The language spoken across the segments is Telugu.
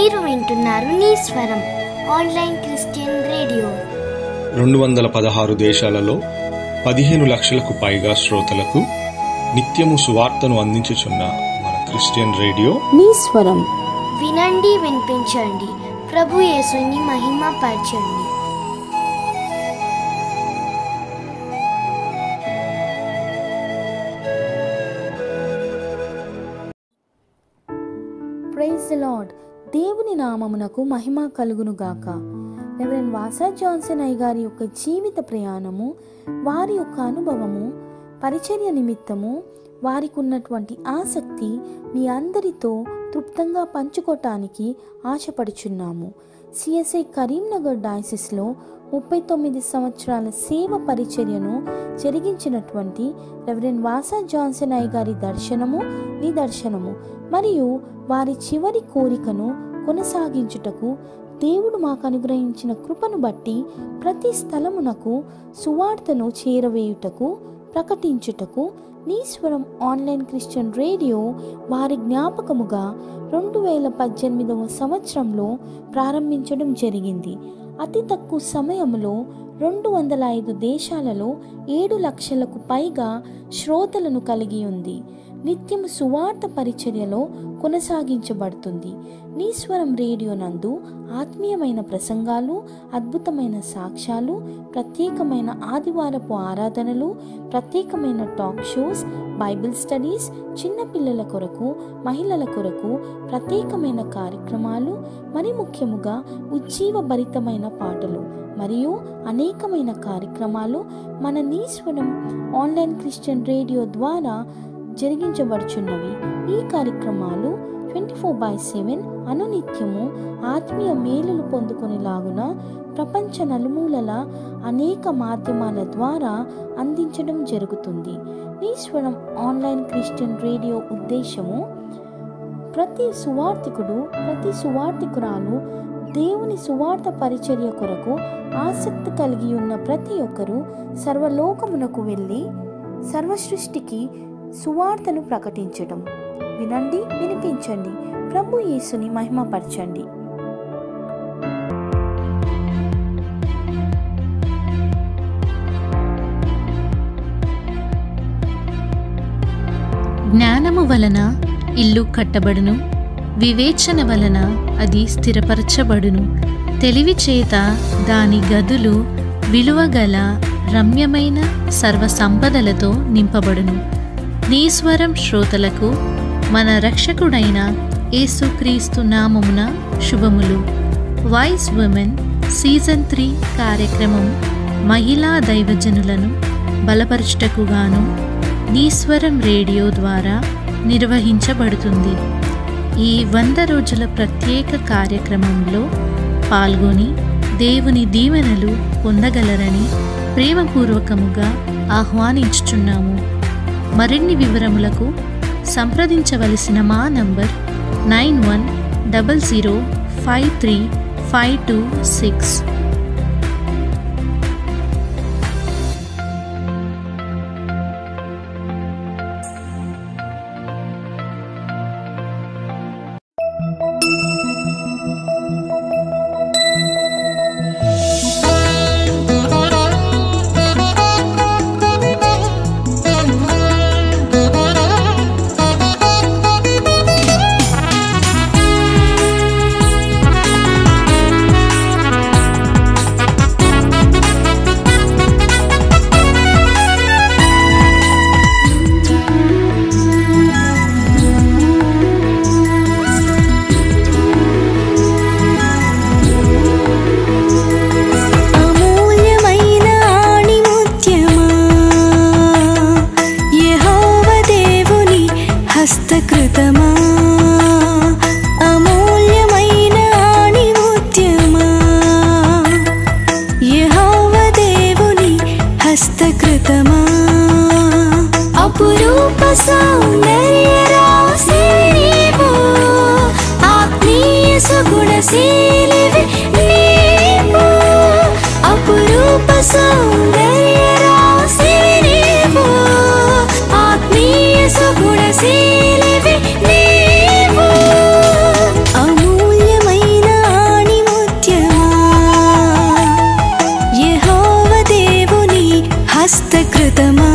మీరు వింటున్నారు నీ స్వరం ఆన్లైన్ క్రిస్టియన్ రేడియో రెండు వందల పదహారు దేశాలలో పదిహేను లక్షలకు పైగా శ్రోతలకు నిత్యము సువార్తను అందించుచున్న మన క్రిస్టియన్ రేడియో మీ స్వరం వినండి వినిపించండి ప్రభు యేసుని మహిమ పరచండి ప్రైజ్ ద లార్డ్ దేవుని నామమునకు మహిమ కలుగును గాక రెవరెండ్ వాసా జాన్సన్ అయ్య గారి యొక్క జీవిత ప్రయాణము వారి యొక్క అనుభవము పరిచర్య నిమిత్తము వారికి ఉన్నటువంటి ఆసక్తి మీ అందరితో తృప్తంగా పంచుకోవటానికి ఆశపడుచున్నాము సిఎస్ఐ కరీంనగర్ డయాసిస్లో ముప్పై తొమ్మిది సంవత్సరాల సేవ పరిచర్యను జరిగించినటువంటి రెవరెండ్ వాసా జాన్సన్ అయ్య గారి దర్శనము నిదర్శనము మరియు వారి చివరి కోరికను కొనసాగించుటకు దేవుడు మాకు అనుగ్రహించిన కృపను బట్టి ప్రతి స్థలమునకు సువార్తను చేరవేయుటకు ప్రకటించుటకు నీశ్వరం ఆన్లైన్ క్రిస్టియన్ రేడియో వారి జ్ఞాపకముగా రెండు వేల పద్దెనిమిదవ సంవత్సరంలో ప్రారంభించడం జరిగింది అతి తక్కువ సమయంలో రెండు వందల ఐదు దేశాలలో ఏడు లక్షలకు పైగా శ్రోతలను కలిగి ఉంది నిత్యం సువార్త పరిచర్యలో కొనసాగించబడుతుంది నీశ్వరం రేడియో నందు ఆత్మీయమైన ప్రసంగాలు అద్భుతమైన సాక్ష్యాలు ప్రత్యేకమైన ఆదివారపు ఆరాధనలు ప్రత్యేకమైన టాక్ షోస్ బైబిల్ స్టడీస్ చిన్నపిల్లల కొరకు మహిళల కొరకు ప్రత్యేకమైన కార్యక్రమాలు మరి ముఖ్యముగా ఉజ్జీవభరితమైన పాటలు మరియు అనేకమైన కార్యక్రమాలు మన నీశ్వరం ఆన్లైన్ క్రిస్టియన్ రేడియో ద్వారా జరిగించబడుచున్నవి ఈ కార్యక్రమాలు ట్వంటీ ఫోర్ బై సెవెన్ అనునిత్యము ఆత్మీయ మేలులు పొందుకొనిలాగున ప్రపంచ నలుమూలల అనేక మాధ్యమాల ద్వారా అందించడం జరుగుతుంది ఈశ్వరం ఆన్లైన్ క్రిస్టియన్ రేడియో ఉద్దేశము ప్రతి సువార్థికుడు ప్రతి సువార్థికురాలు దేవుని సువార్త పరిచర్య కొరకు ఆసక్తి కలిగి ఉన్న ప్రతి ఒక్కరూ సర్వలోకమునకు వెళ్ళి సర్వసృష్టికి సువార్తను ప్రకటించడం వినండి వినిపించండి ప్రభు యేసుని మహిమపరచండి జ్ఞానము వలన ఇల్లు కట్టబడును వివేచన వలన అది స్థిరపరచబడును తెలివి చేత దాని గదులు విలువగల రమ్యమైన సర్వ సంపదలతో నింపబడును నీ స్వరం శ్రోతలకు మన రక్షకుడైన యేసుక్రీస్తు నామమున శుభములు వైస్ ఉమెన్ సీజన్ త్రీ కార్యక్రమం మహిళా దైవజనులను బలపరచుటకుగాను నీస్వరం రేడియో ద్వారా నిర్వహించబడుతుంది ఈ వంద రోజుల ప్రత్యేక కార్యక్రమంలో పాల్గొని దేవుని దీవెనలు పొందగలరని ప్రేమపూర్వకముగా ఆహ్వానించుచున్నాము మరిన్ని వివరములకు సంప్రదించవలసిన మా number nine one double zero five three five two six అమూల్యమైన ఆణిముత్యమా యెహోవ దేవుని హస్తకృతమా అమూల్యమైన ఆణిముత్యమా యెహోవ దేవుని హస్తకృతమా అపురూప సౌందర్య రాశి నీవు ఆత్మీయ సుగుణశీలివి నీవు అపురూప సౌందర్య రాశి నీవు ఆత్మీయ సుగుణశీలివి నీవు అమూల్యమైన శాశ్వతమా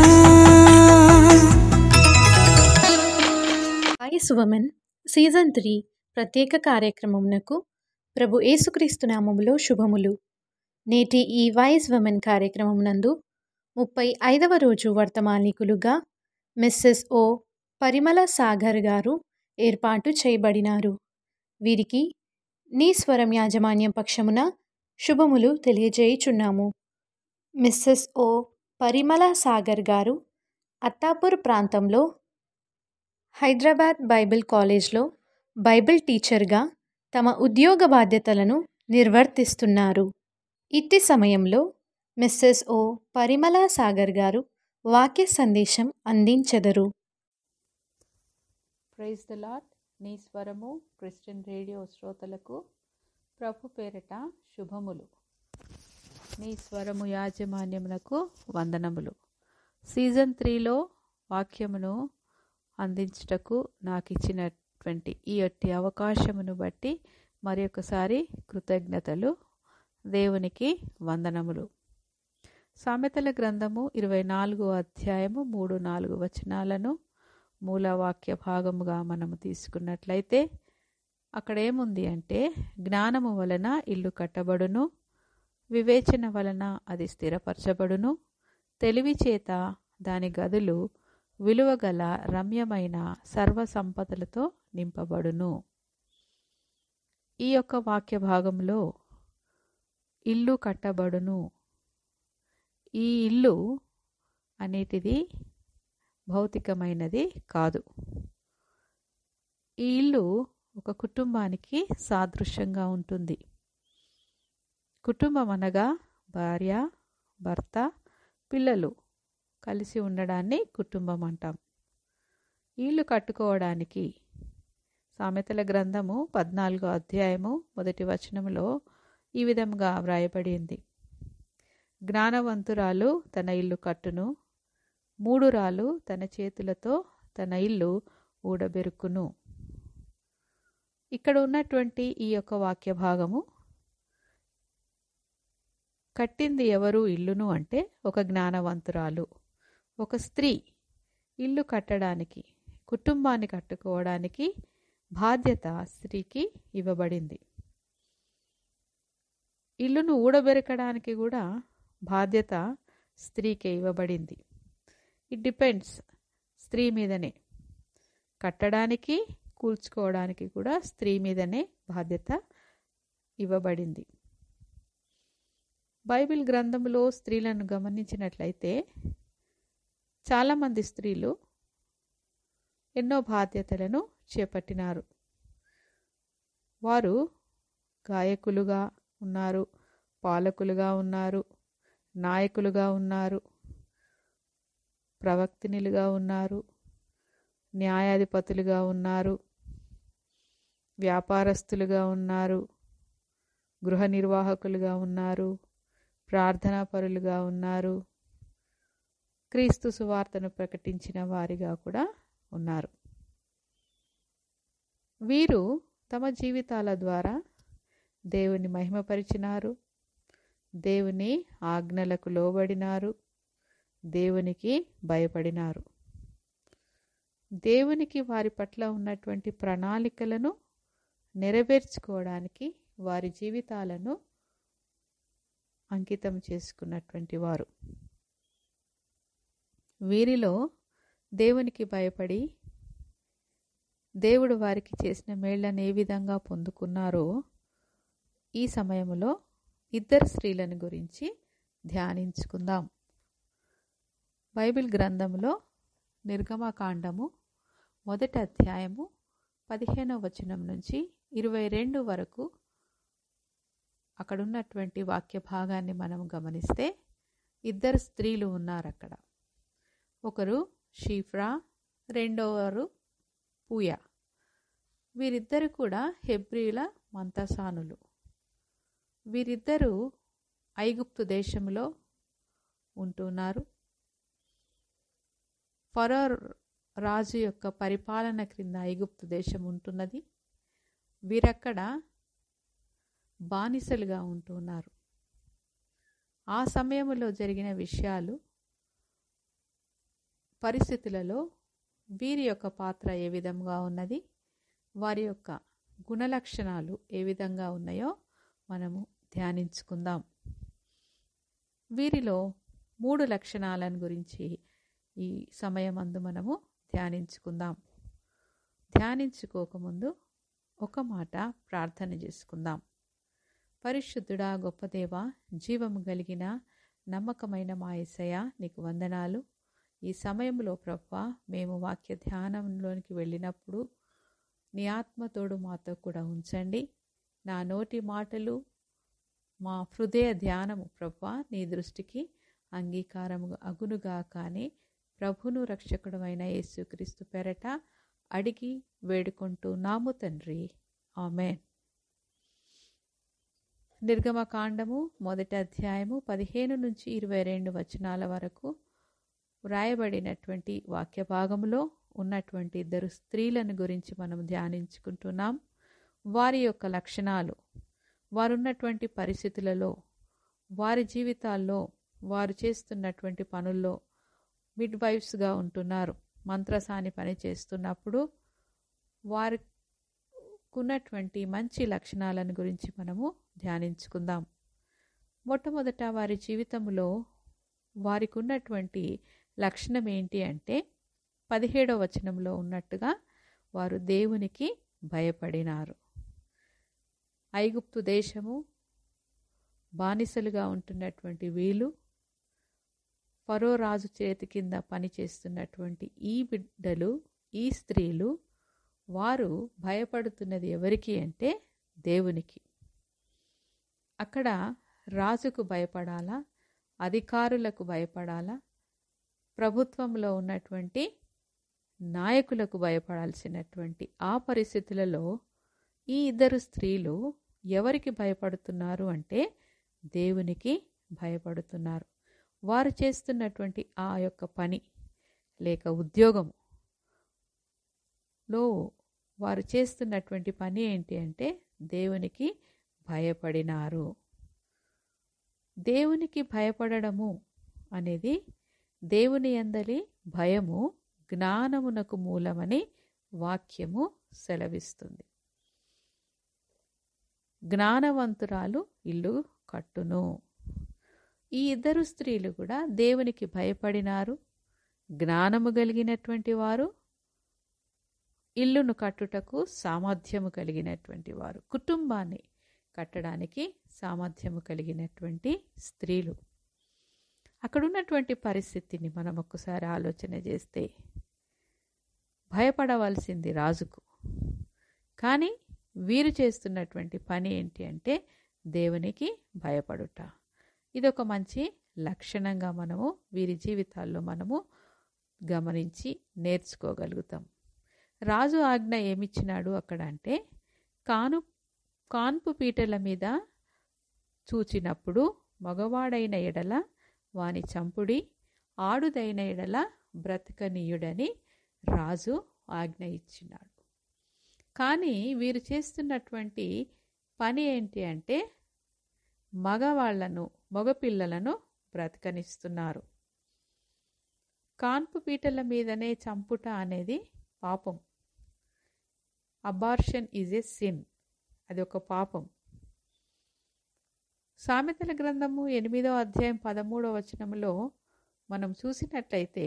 వాయిస్ ఉమెన్ సీజన్ త్రీ ప్రత్యేక కార్యక్రమమునకు ప్రభు యేసుక్రీస్తు నామములో శుభములు నేటి ఈ వాయిస్ ఉమెన్ కార్యక్రమమునందు ముప్పై ఐదవ రోజు వర్తమానికులుగా మిస్సెస్ ఓ పరిమళ సాగర్ గారు ఏర్పాటు చేయబడినారు వీరికి నీ స్వరం యాజమాన్యం పక్షమున శుభములు తెలియజేయుచున్నాము మిస్సెస్ ఓ పరిమళ సాగర్ గారు అత్తాపూర్ ప్రాంతంలో హైదరాబాద్ బైబిల్ కాలేజ్లో బైబిల్ టీచర్గా తమ ఉద్యోగ బాధ్యతలను నిర్వర్తిస్తున్నారు ఇట్టి సమయంలో మిస్సెస్ ఓ పరిమళ సాగర్ గారు వాక్య సందేశం అందించెదరు ప్రైజ్ ద లాట్ నీ స్వరము క్రిస్టియన్ రేడియో శ్రోతలకు ప్రభు పేరిట శుభములు నీ స్వరము యాజమాన్యమునకు వందనములు సీజన్ త్రీలో వాక్యమును అందించుటకు నాకు ఇచ్చినటువంటి ఈ యొట్టి అవకాశమును బట్టి మరి ఒకసారి కృతజ్ఞతలు దేవునికి వందనములు సామెతల గ్రంథము ఇరవై నాలుగో అధ్యాయము మూడు నాలుగు వచనాలను మూలవాక్య భాగముగా మనము తీసుకున్నట్లయితే అక్కడ ఏముంది అంటే జ్ఞానము వలన ఇల్లు కట్టబడును వివేచన వలన అది స్థిరపరచబడును తెలివి చేత దాని గదులు విలువగల రమ్యమైన సర్వ సంపదలతో నింపబడును ఈ యొక్క వాక్య భాగంలో ఇల్లు కట్టబడును ఈ ఇల్లు అనేటిది భౌతికమైనది కాదు ఈ ఇల్లు ఒక కుటుంబానికి సాదృశ్యంగా ఉంటుంది కుటుంబం అనగా భార్య భర్త పిల్లలు కలిసి ఉండడాన్ని కుటుంబం అంటాం ఇల్లు కట్టుకోవడానికి సామెతల గ్రంథము పద్నాలుగో అధ్యాయము మొదటి వచనంలో ఈ విధంగా వ్రాయబడింది జ్ఞానవంతురాలు తన ఇల్లు కట్టును మూడు రాలు తన చేతులతో తన ఇల్లు ఊడబెరుకును ఇక్కడ ఉన్నటువంటి ఈ యొక్క వాక్య భాగము కట్టింది ఎవరు ఇల్లును అంటే ఒక జ్ఞానవంతురాలు ఒక స్త్రీ ఇల్లు కట్టడానికి కుటుంబాన్ని కట్టుకోవడానికి బాధ్యత స్త్రీకి ఇవ్వబడింది ఇల్లును ఊడబెరకడానికి కూడా బాధ్యత స్త్రీకే ఇవ్వబడింది ఇట్ డిపెండ్స్ స్త్రీ మీదనే కట్టడానికి కూల్చుకోవడానికి కూడా స్త్రీ మీదనే బాధ్యత ఇవ్వబడింది బైబిల్ గ్రంథంలో స్త్రీలను గమనించినట్లయితే చాలామంది స్త్రీలు ఎన్నో బాధ్యతలను చేపట్టినారు వారు గాయకులుగా ఉన్నారు పాలకులుగా ఉన్నారు నాయకులుగా ఉన్నారు ప్రవక్తినిలుగా ఉన్నారు న్యాయాధిపతులుగా ఉన్నారు వ్యాపారస్తులుగా ఉన్నారు గృహ నిర్వాహకులుగా ఉన్నారు ప్రార్థనా పరులుగా ఉన్నారు క్రీస్తు సువార్తను ప్రకటించిన వారిగా కూడా ఉన్నారు వీరు తమ జీవితాల ద్వారా దేవుని మహిమపరిచినారు దేవుని ఆజ్ఞలకు లోబడినారు దేవునికి భయపడినారు దేవునికి వారి పట్ల ఉన్నటువంటి ప్రణాళికలను నెరవేర్చుకోవడానికి వారి జీవితాలను అంకితం చేసుకున్నటువంటి వారు వీరిలో దేవునికి భయపడి దేవుడు వారికి చేసిన మేళ్లను ఏ విధంగా పొందుకున్నారో ఈ సమయంలో ఇద్దరు స్త్రీలను గురించి ధ్యానించుకుందాం బైబిల్ గ్రంథంలో నిర్గమకాండము మొదటి అధ్యాయము పదిహేనవ వచనం నుంచి ఇరవై రెండు వరకు అక్కడున్నటువంటి వాక్య భాగాన్ని మనం గమనిస్తే ఇద్దరు స్త్రీలు ఉన్నారు అక్కడ ఒకరు షీఫ్రా రెండవరు పూయ వీరిద్దరు కూడా హెబ్రిల మంతసానులు వీరిద్దరూ ఐగుప్తు దేశంలో ఉంటున్నారు ఫరో రాజు యొక్క పరిపాలన క్రింద ఐగుప్తు దేశం ఉంటున్నది వీరక్కడ బానిసలుగా ఉంటున్నారు ఆ సమయంలో జరిగిన విషయాలు పరిస్థితులలో వీరి యొక్క పాత్ర ఏ విధంగా ఉన్నది వారి యొక్క గుణలక్షణాలు ఏ విధంగా ఉన్నాయో మనము ధ్యానించుకుందాం వీరిలో మూడు లక్షణాలను గురించి ఈ సమయమందు మనము ధ్యానించుకుందాం ధ్యానించుకోకముందు ఒక మాట ప్రార్థన చేసుకుందాం పరిశుద్ధుడా గొప్ప దేవ జీవము కలిగిన నమ్మకమైన మా యేసయ్య నీకు వందనాలు ఈ సమయంలో ప్రభా మేము వాక్య ధ్యానంలోనికి వెళ్ళినప్పుడు నీ ఆత్మతోడు మాతో కూడా ఉంచండి నా నోటి మాటలు మా హృదయ ధ్యానము ప్రభా నీ దృష్టికి అంగీకారము అగునుగా కానీ ప్రభును రక్షకుడమైన యేసుక్రీస్తు పెరట అడిగి వేడుకుంటూ నాము తండ్రి ఆమెన్ నిర్గమకాండము మొదటి అధ్యాయము పదిహేను నుంచి ఇరవై రెండు వచనాల వరకు వ్రాయబడినటువంటి వాక్య భాగంలో ఉన్నటువంటి ఇద్దరు స్త్రీలను గురించి మనం ధ్యానించుకుంటున్నాం వారి యొక్క లక్షణాలు వారున్నటువంటి పరిస్థితులలో వారి జీవితాల్లో వారు చేస్తున్నటువంటి పనుల్లో మిడ్ వైఫ్స్గా ఉంటున్నారు మంత్రసాని పని చేస్తున్నప్పుడు వారికున్నటువంటి మంచి లక్షణాలను గురించి మనము ధ్యానించుకుందాం మొట్టమొదట వారి జీవితంలో వారికి ఉన్నటువంటి లక్షణం ఏంటి అంటే పదిహేడవ వచనంలో ఉన్నట్టుగా వారు దేవునికి భయపడినారు ఐగుప్తు దేశము బానిసలుగా ఉంటున్నటువంటి వీళ్ళు ఫరో రాజు చేతి కింద పనిచేస్తున్నటువంటి ఈ బిడ్డలు ఈ స్త్రీలు వారు భయపడుతున్నది ఎవరికి అంటే దేవునికి అక్కడ రాజుకు భయపడాలా అధికారులకు భయపడాలా ప్రభుత్వంలో ఉన్నటువంటి నాయకులకు భయపడాల్సినటువంటి ఆ పరిస్థితులలో ఈ ఇద్దరు స్త్రీలు ఎవరికి భయపడుతున్నారు అంటే దేవునికి భయపడుతున్నారు వారు చేస్తున్నటువంటి ఆ యొక్క పని లేక ఉద్యోగం లో వారు చేస్తున్నటువంటి పని ఏంటి అంటే దేవునికి భయపడినారు దేవునికి భయపడడము అనేది దేవుని అందలి భయము జ్ఞానమునకు మూలమని వాక్యము సెలవిస్తుంది జ్ఞానవంతురాలు ఇల్లు కట్టును ఈ ఇద్దరు స్త్రీలు కూడా దేవునికి భయపడినారు జ్ఞానము కలిగినటువంటి వారు ఇల్లును కట్టుటకు సామర్థ్యము కలిగినటువంటి వారు కుటుంబాన్ని కట్టడానికి సామర్థ్యము కలిగినటువంటి స్త్రీలు అక్కడ ఉన్నటువంటి పరిస్థితిని మనం ఒక్కసారి ఆలోచన చేస్తే భయపడవలసింది రాజుకు కానీ వీరు చేస్తున్నటువంటి పని ఏంటి అంటే దేవునికి భయపడుట ఇదొక మంచి లక్షణంగా మనము వీరి జీవితాల్లో మనము గమనించి నేర్చుకోగలుగుతాం రాజు ఆజ్ఞ ఏమిచ్చినాడు అక్కడ అంటే కాను కాన్పు పీటల మీద చూచినప్పుడు మగవాడైన ఎడల వాని చంపుడి ఆడుదైన ఎడల బ్రతకనీయుడని రాజు ఆజ్ఞ ఇచ్చినాడు కానీ వీరు చేస్తున్నటువంటి పని ఏంటి అంటే మగవాళ్లను మగపిల్లలను బ్రతకనిస్తున్నారు కాన్పు పీటల మీదనే చంపుట అనేది పాపం అబార్షన్ ఈజ్ ఏ సిన్ అది ఒక పాపం సామెతల గ్రంథము ఎనిమిదో అధ్యాయం పదమూడవ వచనంలో మనం చూసినట్లయితే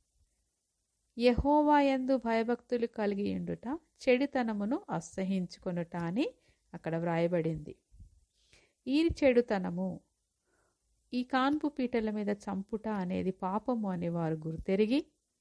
యహోవా యందు భయభక్తులు కలిగి ఉండుట చెడుతనమును అసహించుకొనుట అని అక్కడ వ్రాయబడింది ఈ చెడుతనము ఈ కాన్పు పీటల మీద చంపుట అనేది పాపము అని వారు గుర్తెరిగి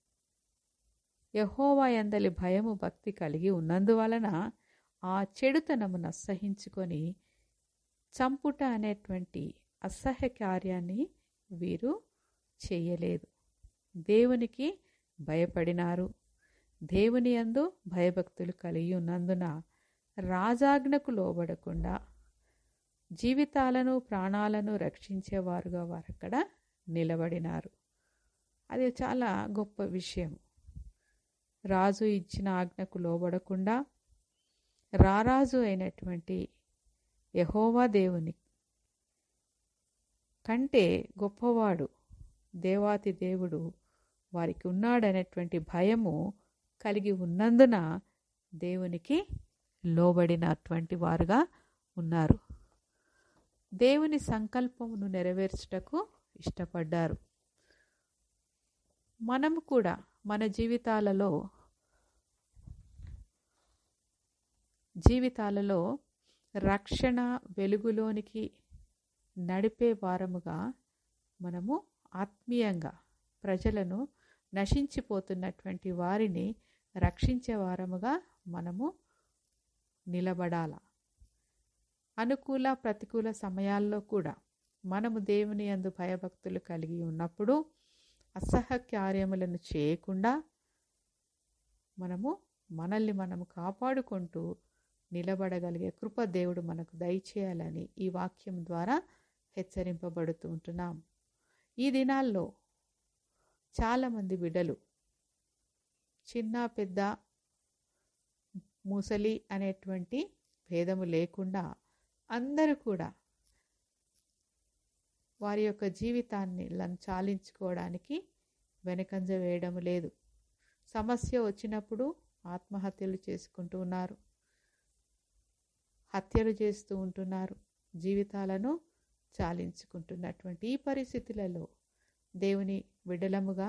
యహోవా యందలి భయము భక్తి కలిగి ఉన్నందువలన ఆ చెడుతనమును అసహించుకొని చంపుట అనేటువంటి అసహ్య కార్యాన్ని వీరు చేయలేదు దేవునికి భయపడినారు దేవుని యందు భయభక్తులు కలిగి ఉన్నందున రాజాజ్ఞకు లోబడకుండా జీవితాలను ప్రాణాలను రక్షించేవారుగా వారు అక్కడ నిలబడినారు అది చాలా గొప్ప విషయం రాజు ఇచ్చిన ఆజ్ఞకు లోబడకుండా రారాజు అయినటువంటి యహోవా దేవుని కంటే గొప్పవాడు దేవాతి దేవుడు వారికి ఉన్నాడనేటువంటి భయము కలిగి ఉన్నందున దేవునికి లోబడినటువంటి వారుగా ఉన్నారు దేవుని సంకల్పమును నెరవేర్చుటకు ఇష్టపడ్డారు మనము కూడా మన జీవితాలలో జీవితాలలో రక్షణ వెలుగులోనికి నడిపే వారముగా మనము ఆత్మీయంగా ప్రజలను నశించిపోతున్నటువంటి వారిని రక్షించే వారముగా మనము నిలబడాల అనుకూల ప్రతికూల సమయాల్లో కూడా మనము దేవుని యందు భయభక్తులు కలిగి ఉన్నప్పుడు అసహ కార్యములను చేయకుండా మనము మనల్ని మనము కాపాడుకుంటూ నిలబడగలిగే కృప దేవుడు మనకు దయచేయాలని ఈ వాక్యం ద్వారా హెచ్చరింపబడుతూ ఉంటున్నాం ఈ దినాల్లో చాలామంది బిడ్డలు చిన్న పెద్ద ముసలి అనేటువంటి భేదము లేకుండా అందరూ కూడా వారి యొక్క జీవితాన్ని లం- చాలించుకోవడానికి వెనకంజ వేయడం లేదు సమస్య వచ్చినప్పుడు ఆత్మహత్యలు చేసుకుంటూ ఉన్నారు హత్యలు చేస్తూ ఉంటున్నారు జీవితాలను చాలించుకుంటున్నటువంటి ఈ పరిస్థితులలో దేవుని విడలముగా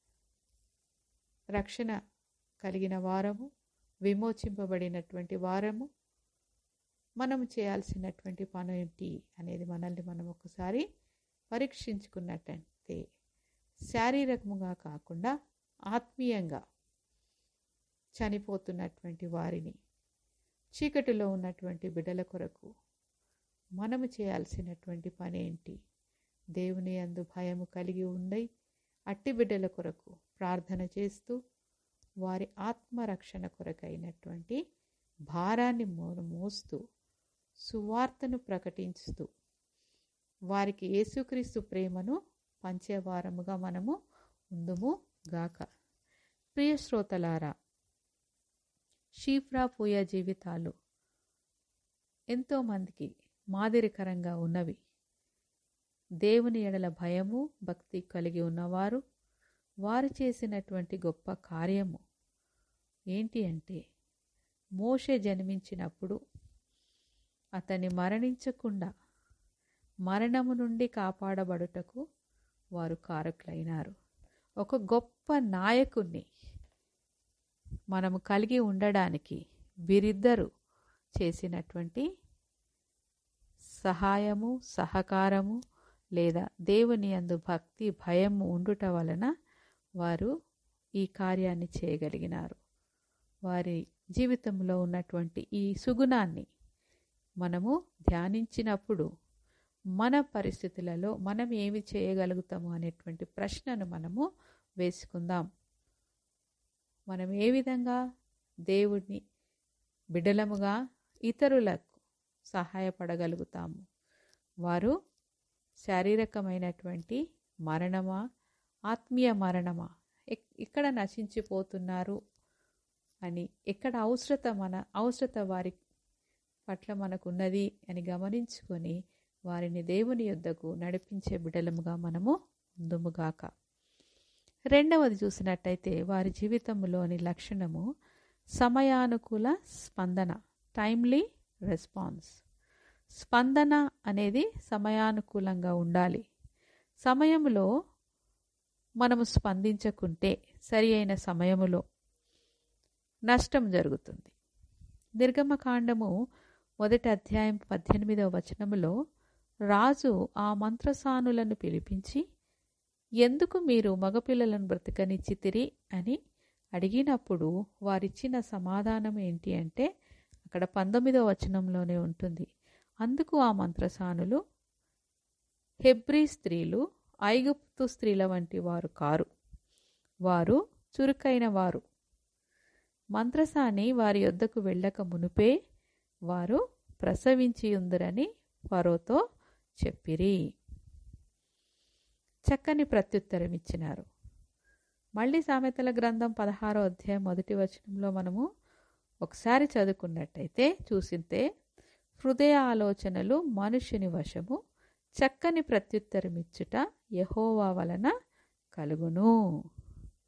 రక్షణ కలిగిన వారము విమోచింపబడినటువంటి వారము మనము చేయాల్సినటువంటి పని ఏంటి అనేది మనల్ని మనం ఒకసారి పరీక్షించుకున్నట్టయితే శారీరకముగా కాకుండా ఆత్మీయంగా చనిపోతున్నటువంటి వారిని చీకటిలో ఉన్నటువంటి బిడ్డల కొరకు మనము చేయాల్సినటువంటి పని ఏంటి దేవుని అందు భయము కలిగి ఉండి అట్టి బిడ్డల కొరకు ప్రార్థన చేస్తూ వారి ఆత్మరక్షణ కొరకైనటువంటి భారాన్ని మో మోస్తూ సువార్తను ప్రకటించుతూ వారికి యేసుక్రీస్తు ప్రేమను పంచేవారముగా మనము ఉందుము గాక ప్రియ శ్రోతలారా షీఫ్రా పూయ జీవితాలు ఎంతోమందికి మాదిరికరంగా ఉన్నవి దేవుని ఎడల భయము భక్తి కలిగి ఉన్నవారు వారు చేసినటువంటి గొప్ప కార్యము ఏంటి అంటే మోషే జన్మించినప్పుడు అతన్ని మరణించకుండా మరణము నుండి కాపాడబడుటకు వారు కారకులైనారు ఒక గొప్ప నాయకుణ్ణి మనము కలిగి ఉండడానికి వీరిద్దరూ చేసినటువంటి సహాయము సహకారము లేదా దేవుని అందు భక్తి భయము ఉండుట వలన వారు ఈ కార్యాన్ని చేయగలిగినారు వారి జీవితంలో ఉన్నటువంటి ఈ సుగుణాన్ని మనము ధ్యానించినప్పుడు మన పరిస్థితులలో మనం ఏమి చేయగలుగుతాము అనేటువంటి ప్రశ్నను మనము వేసుకుందాం మనం ఏ విధంగా దేవుడిని బిడలముగా ఇతరులకు సహాయపడగలుగుతాము వారు శారీరకమైనటువంటి మరణమా ఆత్మీయ మరణమా ఎక్- ఎక్కడ నశించిపోతున్నారు అని ఎక్కడ అవసరత మన అవసరత వారి పట్ల మనకున్నది అని గమనించుకొని వారిని దేవుని యొద్దకు నడిపించే బిడలముగా మనము ఉందుముగాక రెండవది చూసినట్టయితే వారి జీవితంలోని లక్షణము సమయానుకూల స్పందన టైమ్లీ రెస్పాన్స్ స్పందన అనేది సమయానుకూలంగా ఉండాలి సమయంలో మనము స్పందించకుంటే సరి అయిన సమయములో నష్టం జరుగుతుంది నిర్గమకాండము మొదటి అధ్యాయం పద్దెనిమిదవ వచనములో రాజు ఆ మంత్రసానులను పిలిపించి ఎందుకు మీరు మగపిల్లలను బ్రతకనిచ్చితిరి అని అడిగినప్పుడు వారిచ్చిన సమాధానం ఏంటి అంటే అక్కడ పంతొమ్మిదవ వచనంలోనే ఉంటుంది అందుకు ఆ మంత్రసానులు హెబ్రీ స్త్రీలు ఐగుప్తు స్త్రీల వంటి వారు కారు వారు చురుకైన వారు మంత్రసాని వారి యొద్దకు వెళ్ళక మునుపే వారు ప్రసవించి ఉందరని ఫరోతో చెప్పిరి చక్కని ప్రత్యుత్తరం ఇచ్చినారు మళ్ళీ సామెతల గ్రంథం పదహారో అధ్యాయం మొదటి వచనంలో మనము ఒకసారి చదువుకున్నట్టయితే చూసింతే హృదయ ఆలోచనలు మనుష్యుని వశము చక్కని ప్రత్యుత్తరం ఇచ్చుట యహోవా వలన కలుగును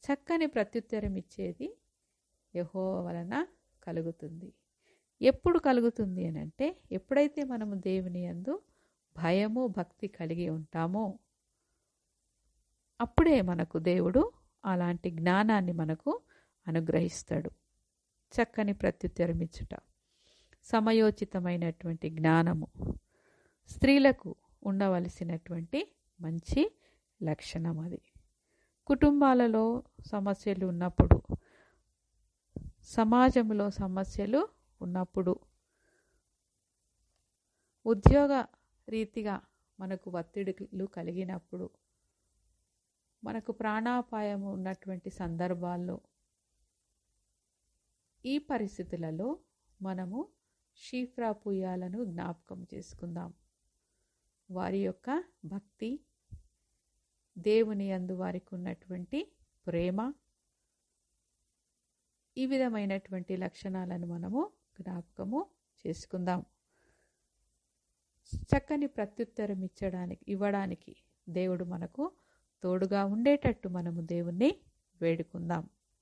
చక్కని ప్రత్యుత్తరం ఇచ్చేది యహో వలన కలుగుతుంది ఎప్పుడు కలుగుతుంది అని అంటే ఎప్పుడైతే మనము దేవుని యందు భయము భక్తి కలిగి ఉంటామో అప్పుడే మనకు దేవుడు అలాంటి జ్ఞానాన్ని మనకు అనుగ్రహిస్తాడు చక్కని ప్రత్యుత్తరం ఇచ్చుట సమయోచితమైనటువంటి జ్ఞానము స్త్రీలకు ఉండవలసినటువంటి మంచి లక్షణం అది కుటుంబాలలో సమస్యలు ఉన్నప్పుడు సమాజంలో సమస్యలు ఉన్నప్పుడు ఉద్యోగ రీతిగా మనకు ఒత్తిడులు కలిగినప్పుడు మనకు ప్రాణాపాయం ఉన్నటువంటి సందర్భాల్లో ఈ పరిస్థితులలో మనము షీఫ్రా పుయ్యాలను జ్ఞాపకం చేసుకుందాం వారి యొక్క భక్తి దేవుని యందు వారికి ఉన్నటువంటి ప్రేమ ఈ విధమైనటువంటి లక్షణాలను మనము జ్ఞాపకము చేసుకుందాం చక్కని ప్రత్యుత్తరం ఇచ్చడానికి ఇవ్వడానికి దేవుడు మనకు తోడుగా ఉండేటట్టు మనము దేవుణ్ణి వేడుకుందాం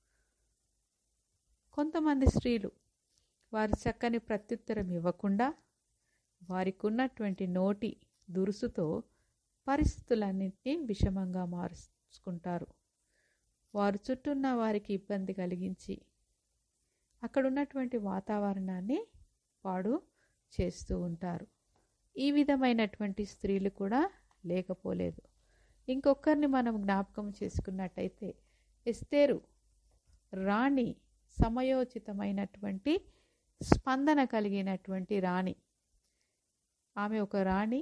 కొంతమంది స్త్రీలు వారి చక్కని ప్రత్యుత్తరం ఇవ్వకుండా వారికి ఉన్నటువంటి నోటి దురుసుతో పరిస్థితులన్నింటినీ విషమంగా మార్చుకుంటారు వారు చుట్టూన్న వారికి ఇబ్బంది కలిగించి అక్కడ ఉన్నటువంటి వాతావరణాన్ని పాడు చేస్తూ ఉంటారు ఈ విధమైనటువంటి స్త్రీలు కూడా లేకపోలేదు ఇంకొకరిని మనం జ్ఞాపకం చేసుకున్నట్టయితే ఎస్తేరు రాణి సమయోచితమైనటువంటి స్పందన కలిగినటువంటి రాణి ఆమె ఒక రాణి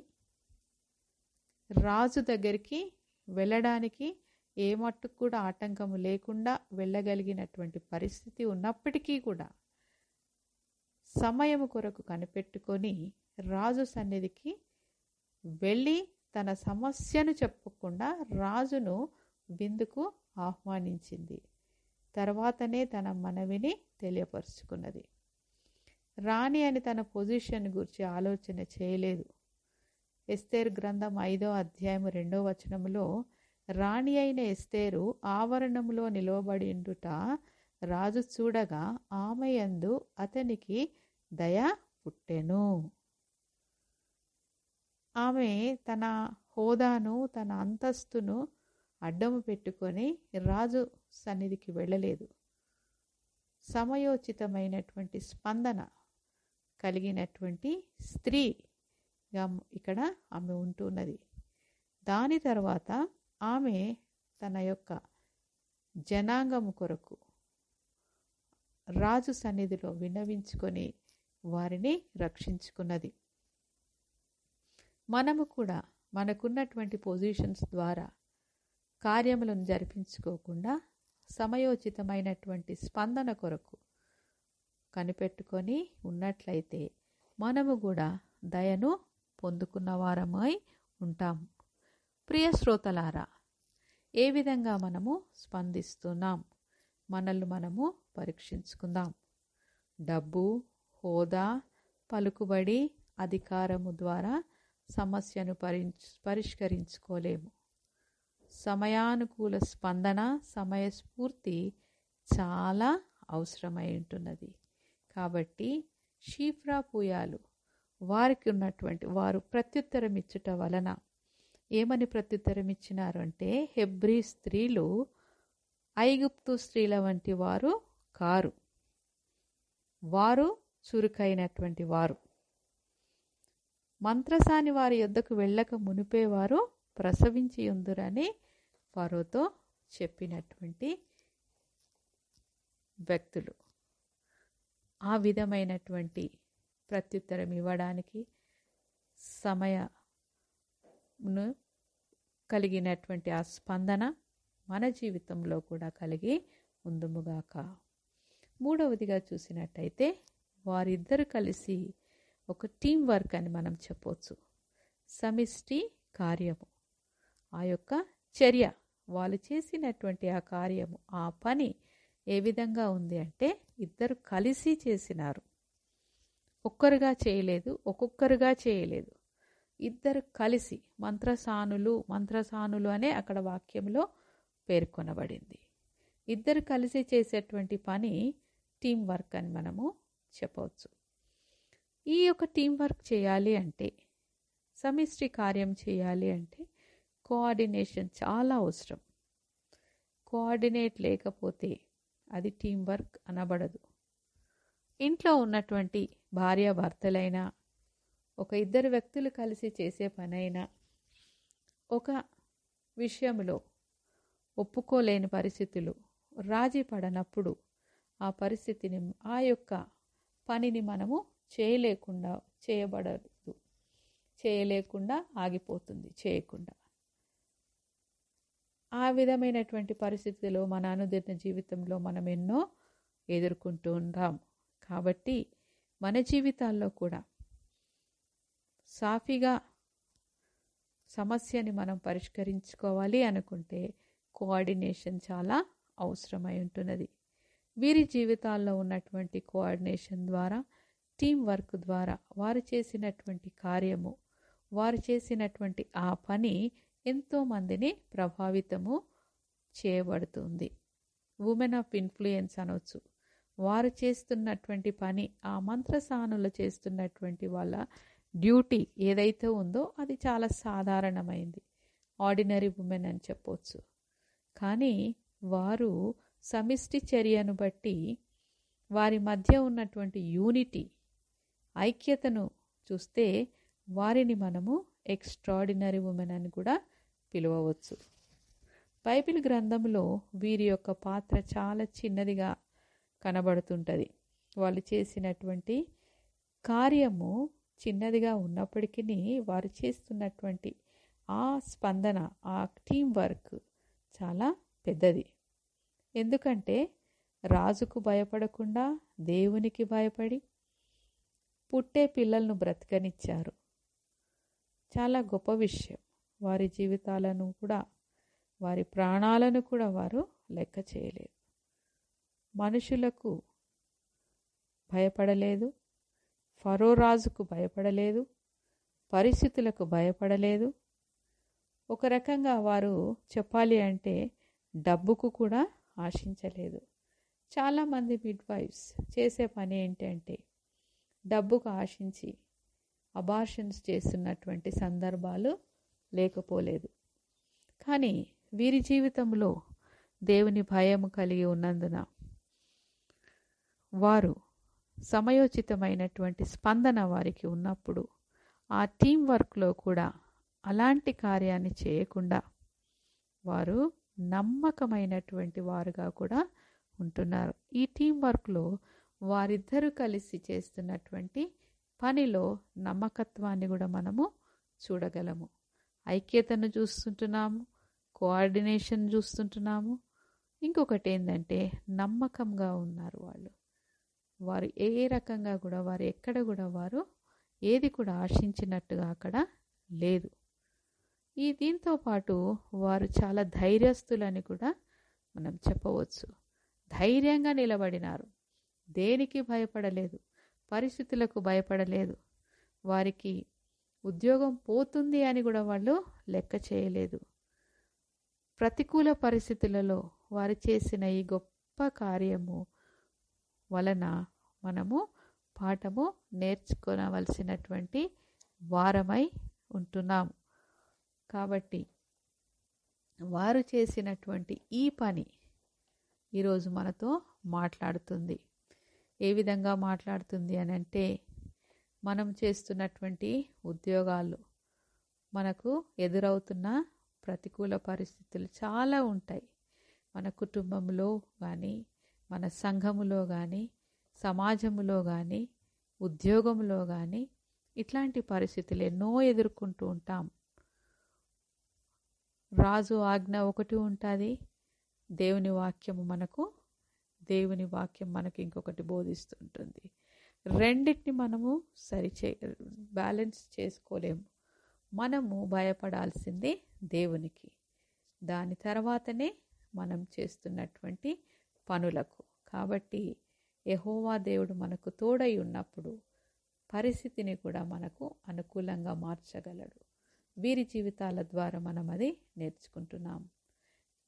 రాజు దగ్గరికి వెళ్ళడానికి ఏ మట్టుకు కూడా ఆటంకము లేకుండా వెళ్ళగలిగినటువంటి పరిస్థితి ఉన్నప్పటికీ కూడా సమయము కొరకు కనిపెట్టుకొని రాజు సన్నిధికి వెళ్ళి తన సమస్యను చెప్పకుండా రాజును విందుకు ఆహ్వానించింది తర్వాతనే తన మనవిని తెలియపరుచుకున్నది రాణి అని తన పొజిషన్ గురించి ఆలోచన చేయలేదు ఎస్తేరు గ్రంథం ఐదో అధ్యాయం రెండో వచనములో రాణి అయిన ఎస్తేరు ఆవరణములో నిలవబడిండుట రాజు చూడగా ఆమె యందు అతనికి దయ పుట్టెను ఆమె తన హోదాను తన అంతస్తును అడ్డము పెట్టుకొని రాజు సన్నిధికి వెళ్ళలేదు సమయోచితమైనటువంటి స్పందన కలిగినటువంటి స్త్రీగా ఇక్కడ ఆమె ఉంటున్నది దాని తర్వాత ఆమె తన యొక్క జనాంగము కొరకు రాజు సన్నిధిలో విన్నవించుకొని వారిని రక్షించుకున్నది మనము కూడా మనకున్నటువంటి పొజిషన్స్ ద్వారా కార్యములను జరిపించుకోకుండా సమయోచితమైనటువంటి స్పందన కొరకు కనిపెట్టుకొని ఉన్నట్లయితే మనము కూడా దయను పొందుకున్న వారమై ఉంటాం ప్రియ శ్రోతలారా ఏ విధంగా మనము స్పందిస్తున్నాం మనల్ని మనము పరీక్షించుకుందాం డబ్బు హోదా పలుకుబడి అధికారము ద్వారా సమస్యను పరి పరిష్కరించుకోలేము సమయానుకూల స్పందన సమయస్ఫూర్తి చాలా అవసరమై ఉంటున్నది కాబట్టి షీఫ్రా పూయాలు వారికి ఉన్నటువంటి వారు ప్రత్యుత్తరం ఇచ్చుట వలన ఏమని ప్రత్యుత్తరం ఇచ్చినారు అంటే హెబ్రీ స్త్రీలు ఐగుప్తు స్త్రీల వంటి వారు కారు వారు చురుకైనటువంటి వారు మంత్రసాని వారి యొద్దకు వెళ్ళక మునిపేవారు ప్రసవించి ఉందురని ఫరోతో చెప్పినటువంటి వ్యక్తులు ఆ విధమైనటువంటి ప్రత్యుత్తరం ఇవ్వడానికి సమయను కలిగినటువంటి ఆ స్పందన మన జీవితంలో కూడా కలిగి ఉందుముగాక మూడవదిగా చూసినట్టయితే వారిద్దరు కలిసి ఒక టీం వర్క్ అని మనం చెప్పవచ్చు సమిష్టి కార్యము ఆ యొక్క చర్య వాళ్ళు చేసినటువంటి ఆ కార్యము ఆ పని ఏ విధంగా ఉంది అంటే ఇద్దరు కలిసి చేసినారు ఒక్కరుగా చేయలేదు ఒక్కొక్కరుగా చేయలేదు ఇద్దరు కలిసి మంత్రసానులు మంత్రసానులు అనే అక్కడ వాక్యంలో పేర్కొనబడింది ఇద్దరు కలిసి చేసేటువంటి పని టీం వర్క్ అని మనము చెప్పవచ్చు ఈ యొక్క టీం వర్క్ చేయాలి అంటే సమిష్టి కార్యం చేయాలి అంటే కోఆర్డినేషన్ చాలా అవసరం కోఆర్డినేట్ లేకపోతే అది టీం వర్క్ అనబడదు ఇంట్లో ఉన్నటువంటి భార్యాభర్తలైనా ఒక ఇద్దరు వ్యక్తులు కలిసి చేసే పనైనా ఒక విషయంలో ఒప్పుకోలేని పరిస్థితులు రాజీ పడనప్పుడు ఆ పరిస్థితిని ఆ యొక్క పనిని మనము చేయలేకుండా చేయబడదు చేయలేకుండా ఆగిపోతుంది చేయకుండా ఆ విధమైనటువంటి పరిస్థితిలో మన అనుదిన జీవితంలో మనం ఎన్నో ఎదుర్కొంటూ ఉంటాం కాబట్టి మన జీవితాల్లో కూడా సాఫీగా సమస్యని మనం పరిష్కరించుకోవాలి అనుకుంటే కోఆర్డినేషన్ చాలా అవసరమై ఉంటున్నది వీరి జీవితాల్లో ఉన్నటువంటి కోఆర్డినేషన్ ద్వారా టీం వర్క్ ద్వారా వారు చేసినటువంటి కార్యము వారు చేసినటువంటి ఆ పని ఎంతోమందిని ప్రభావితము చేయబడుతుంది ఉమెన్ ఆఫ్ ఇన్ఫ్లుయెన్స్ అనవచ్చు వారు చేస్తున్నటువంటి పని ఆ మంత్రసానులు చేస్తున్నటువంటి వాళ్ళ డ్యూటీ ఏదైతే ఉందో అది చాలా సాధారణమైంది ఆర్డినరీ ఉమెన్ అని చెప్పవచ్చు కానీ వారు సమిష్టి చర్యను బట్టి వారి మధ్య ఉన్నటువంటి యూనిటీ ఐక్యతను చూస్తే వారిని మనము ఎక్స్ట్రాడినరీ ఉమెన్ అని కూడా పిలవవచ్చు బైబిల్ గ్రంథంలో వీరి యొక్క పాత్ర చాలా చిన్నదిగా కనబడుతుంటుంది వాళ్ళు చేసినటువంటి కార్యము చిన్నదిగా ఉన్నప్పటికీ వారు చేస్తున్నటువంటి ఆ స్పందన ఆ టీం వర్క్ చాలా పెద్దది ఎందుకంటే రాజుకు భయపడకుండా దేవునికి భయపడి పుట్టే పిల్లలను బ్రతకనిచ్చారు చాలా గొప్ప విషయం వారి జీవితాలను కూడా వారి ప్రాణాలను కూడా వారు లెక్క చేయలేదు మనుషులకు భయపడలేదు ఫరో రాజుకు భయపడలేదు పరిస్థితులకు భయపడలేదు ఒక రకంగా వారు చెప్పాలి అంటే డబ్బుకు కూడా ఆశించలేదు చాలామంది మిడ్ వైఫ్స్ చేసే పని ఏంటంటే డబ్బుకు ఆశించి అబార్షన్స్ చేస్తున్నటువంటి సందర్భాలు లేకపోలేదు కానీ వీరి జీవితంలో దేవుని భయం కలిగి ఉన్నందున వారు సమయోచితమైనటువంటి స్పందన వారికి ఉన్నప్పుడు ఆ టీం వర్క్లో కూడా అలాంటి కార్యాన్ని చేయకుండా వారు నమ్మకమైనటువంటి వారుగా కూడా ఉంటున్నారు ఈ టీం వర్క్లో వారిద్దరూ కలిసి చేస్తున్నటువంటి పనిలో నమ్మకత్వాన్ని కూడా మనము చూడగలము ఐక్యతను చూస్తుంటున్నాము కోఆర్డినేషన్ చూస్తుంటున్నాము ఇంకొకటి ఏంటంటే నమ్మకంగా ఉన్నారు వాళ్ళు వారు ఏ రకంగా కూడా వారు ఎక్కడ కూడా వారు ఏది కూడా ఆశించినట్టుగా అక్కడ లేదు ఈ దీంతో పాటు వారు చాలా ధైర్యస్తులని కూడా మనం చెప్పవచ్చు ధైర్యంగా నిలబడినారు దేనికి భయపడలేదు పరిస్థితులకు భయపడలేదు వారికి ఉద్యోగం పోతుంది అని కూడా వాళ్ళు లెక్క చేయలేదు ప్రతికూల పరిస్థితులలో వారు చేసిన ఈ గొప్ప కార్యము వలన మనము పాఠము నేర్చుకోవలసినటువంటి వారమై ఉంటున్నాము కాబట్టి వారు చేసినటువంటి ఈ పని ఈరోజు మనతో మాట్లాడుతుంది ఏ విధంగా మాట్లాడుతుంది అని అంటే మనం చేస్తున్నటువంటి ఉద్యోగాలు మనకు ఎదురవుతున్న ప్రతికూల పరిస్థితులు చాలా ఉంటాయి మన కుటుంబంలో కానీ మన సంఘములో కానీ సమాజంలో కానీ ఉద్యోగంలో కానీ ఇట్లాంటి పరిస్థితులు ఎన్నో ఎదుర్కొంటూ ఉంటాం రాజు ఆజ్ఞ ఒకటి ఉంటుంది దేవుని వాక్యము మనకు దేవుని వాక్యం మనకి ఇంకొకటి బోధిస్తుంటుంది రెండింటిని మనము సరిచే బ్యాలెన్స్ చేసుకోలేము మనము భయపడాల్సింది దేవునికి దాని తర్వాతనే మనం చేస్తున్నటువంటి పనులకు కాబట్టి యహోవా దేవుడు మనకు తోడై ఉన్నప్పుడు పరిస్థితిని కూడా మనకు అనుకూలంగా మార్చగలడు వీరి జీవితాల ద్వారా మనం అది నేర్చుకుంటున్నాం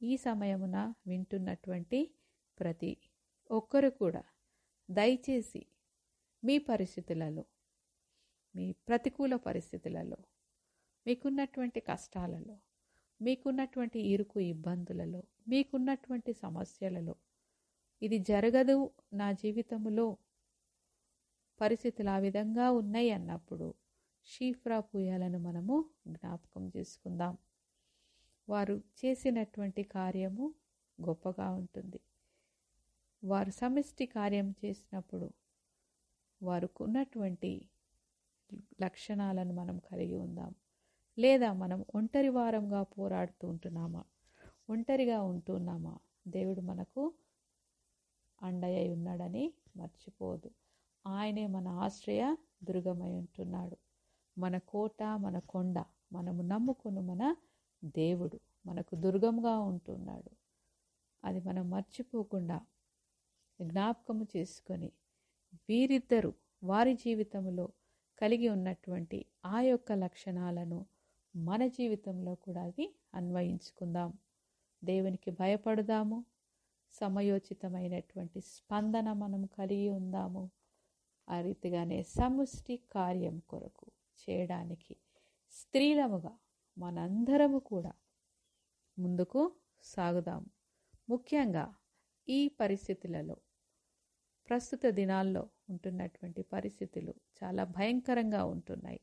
ఈ సమయమున వింటున్నటువంటి ప్రతి ఒక్కరు కూడా దయచేసి మీ పరిస్థితులలో మీ ప్రతికూల పరిస్థితులలో మీకున్నటువంటి కష్టాలలో మీకున్నటువంటి ఇరుకు ఇబ్బందులలో మీకున్నటువంటి సమస్యలలో ఇది జరగదు నా జీవితంలో పరిస్థితులు ఆ విధంగా ఉన్నాయి అన్నప్పుడు షీఫ్రా పూయాలను మనము జ్ఞాపకం చేసుకుందాం వారు చేసినటువంటి కార్యము గొప్పగా ఉంటుంది వారు సమిష్టి కార్యం చేసినప్పుడు వారికి ఉన్నటువంటి లక్షణాలను మనం కలిగి ఉందాం లేదా మనం ఒంటరి వారంగా పోరాడుతూ ఉంటున్నామా ఒంటరిగా ఉంటున్నామా దేవుడు మనకు అండయ్య ఉన్నాడని మర్చిపోదు ఆయనే మన ఆశ్రయ దుర్గమై ఉంటున్నాడు మన కోట మన కొండ మనము నమ్ముకుని మన దేవుడు మనకు దుర్గంగా ఉంటున్నాడు అది మనం మర్చిపోకుండా జ్ఞాపకము చేసుకొని వీరిద్దరూ వారి జీవితంలో కలిగి ఉన్నటువంటి ఆ యొక్క లక్షణాలను మన జీవితంలో కూడా అది అన్వయించుకుందాం దేవునికి భయపడదాము సమయోచితమైనటువంటి స్పందన మనం కలిగి ఉందాము ఆ రీతిగానే సముష్టి కార్యం కొరకు చేయడానికి స్త్రీలముగా మనందరము కూడా ముందుకు సాగుదాం ముఖ్యంగా ఈ పరిస్థితులలో ప్రస్తుత దినాల్లో ఉంటున్నటువంటి పరిస్థితులు చాలా భయంకరంగా ఉంటున్నాయి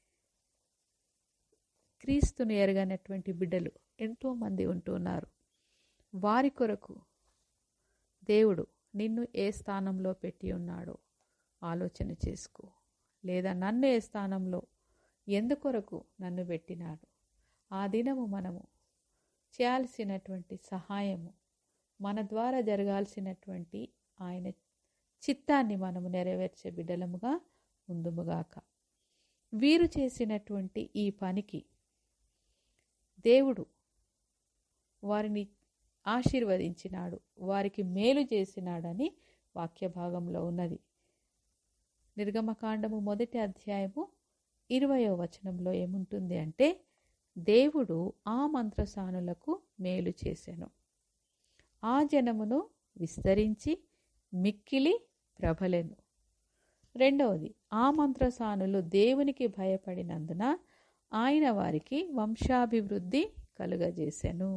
క్రీస్తుని ఎరగనటువంటి బిడ్డలు ఎంతోమంది ఉంటున్నారు వారి కొరకు దేవుడు నిన్ను ఏ స్థానంలో పెట్టి ఉన్నాడో ఆలోచన చేసుకో లేదా నన్ను ఏ స్థానంలో ఎందుకొరకు నన్ను పెట్టినాడు ఆ దినము మనము చేయాల్సినటువంటి సహాయము మన ద్వారా జరగాల్సినటువంటి ఆయన చిత్తాన్ని మనము నెరవేర్చే బిడ్డలముగా ముందుముగాక వీరు చేసినటువంటి ఈ పనికి దేవుడు వారిని ఆశీర్వదించినాడు వారికి మేలు చేసినాడని వాక్య భాగంలో ఉన్నది నిర్గమకాండము మొదటి అధ్యాయము ఇరవయో వచనంలో ఏముంటుంది అంటే దేవుడు ఆ మంత్రసానులకు మేలు చేసెను ఆ జనమును విస్తరించి మిక్కిలి ప్రబలెను రెండవది ఆ మంత్రసానులు దేవునికి భయపడినందున ఆయన వారికి వంశాభివృద్ధి కలుగజేసెను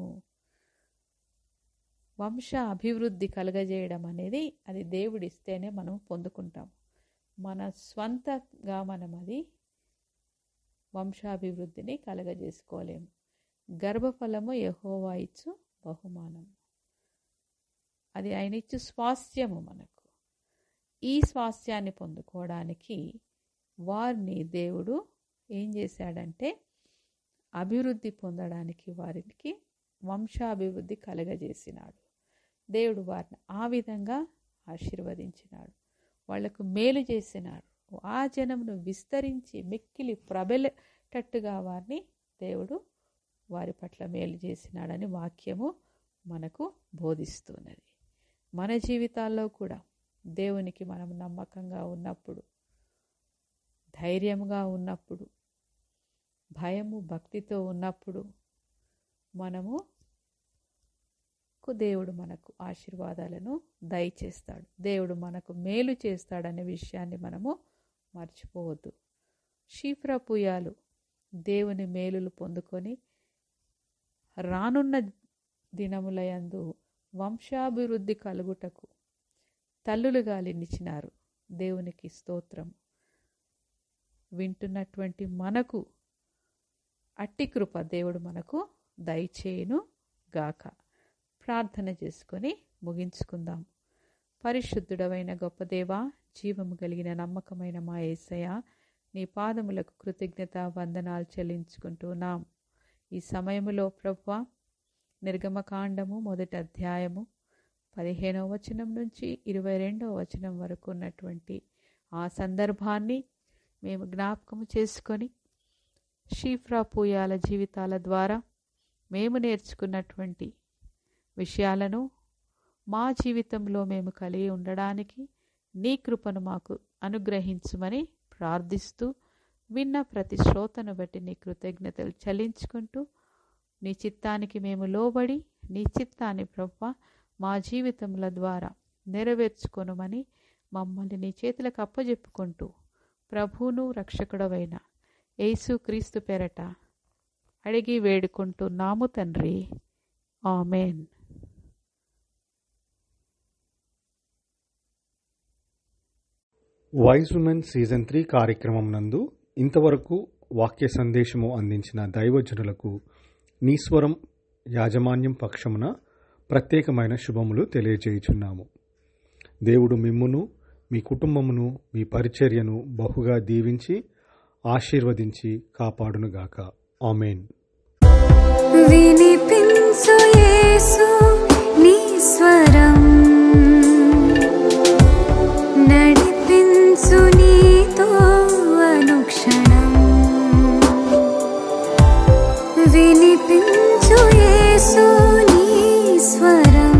వంశ అభివృద్ధి కలుగజేయడం అనేది అది దేవుడిస్తేనే మనం పొందుకుంటాం మన స్వంతగా మనం అది వంశాభివృద్ధిని కలగజేసుకోలేము గర్భఫలము యహోవా ఇచ్చు బహుమానం అది ఆయన ఇచ్చు స్వాస్థ్యము మనకు ఈ స్వాస్థ్యాన్ని పొందుకోవడానికి వారిని దేవుడు ఏం చేశాడంటే అభివృద్ధి పొందడానికి వారికి వంశాభివృద్ధి కలగజేసినాడు దేవుడు వారిని ఆ విధంగా ఆశీర్వదించినాడు వాళ్లకు మేలు చేసినాడు ఆ జనమును విస్తరించి మిక్కిలి ప్రబలేటట్టుగా వారిని దేవుడు వారి పట్ల మేలు చేసినాడని వాక్యము మనకు బోధిస్తున్నది మన జీవితాల్లో కూడా దేవునికి మనం నమ్మకంగా ఉన్నప్పుడు ధైర్యంగా ఉన్నప్పుడు భయము భక్తితో ఉన్నప్పుడు మనము దేవుడు మనకు ఆశీర్వాదాలను దయచేస్తాడు దేవుడు మనకు మేలు చేస్తాడనే విషయాన్ని మనము మర్చిపోవద్దు షీఫ్రపుయాలు దేవుని మేలులు పొందుకొని రానున్న దినములయందు వంశాభివృద్ధి కలుగుటకు తల్లులుగా నిలిచినారు దేవునికి స్తోత్రం వింటున్నటువంటి మనకు అట్టి కృప దేవుడు మనకు దయచేయును గాక ప్రార్థన చేసుకొని ముగించుకుందాం పరిశుద్ధుడవైన గొప్ప దేవా జీవము కలిగిన నమ్మకమైన మా ఏసయ నీ పాదములకు కృతజ్ఞత వందనాలు చెల్లించుకుంటున్నాం ఈ సమయంలో ప్రభు నిర్గమకాండము మొదటి అధ్యాయము పదిహేనవ వచనం నుంచి ఇరవై రెండవ వచనం వరకు ఉన్నటువంటి ఆ సందర్భాన్ని మేము జ్ఞాపకం చేసుకొని షీఫ్రా పూయాల జీవితాల ద్వారా మేము నేర్చుకున్నటువంటి విషయాలను మా జీవితంలో మేము కలిగి ఉండడానికి నీ కృపను మాకు అనుగ్రహించమని ప్రార్థిస్తూ విన్న ప్రతి శ్రోతను బట్టి నీ కృతజ్ఞతలు చెల్లించుకుంటూ నీ చిత్తానికి మేము లోబడి నీ చిత్తాన్ని ప్రభు మా జీవితముల ద్వారా నెరవేర్చుకొనుమని మమ్మల్ని నీ చేతులకు అప్పజెప్పుకుంటూ ప్రభువును రక్షకుడవైన యేసు క్రీస్తు పెరట అడిగి వేడుకుంటున్నాము తండ్రి ఆమెన్ వైజ్ ఉమెన్ సీజన్ త్రీ కార్యక్రమం నందు ఇంతవరకు వాక్య సందేశము అందించిన దైవజనులకు నీస్వరం యాజమాన్యం పక్షమున ప్రత్యేకమైన శుభములు తెలియజేయుచున్నాము దేవుడు మిమ్మును మీ కుటుంబమును మీ పరిచర్యను బహుగా దీవించి ఆశీర్వదించి కాపాడునుగాక ఆమెన్ వినిపించు యేసు నీ స్వరం నడిపించు నీతో అనుక్షణం వినిపించు యేసు నీ స్వరం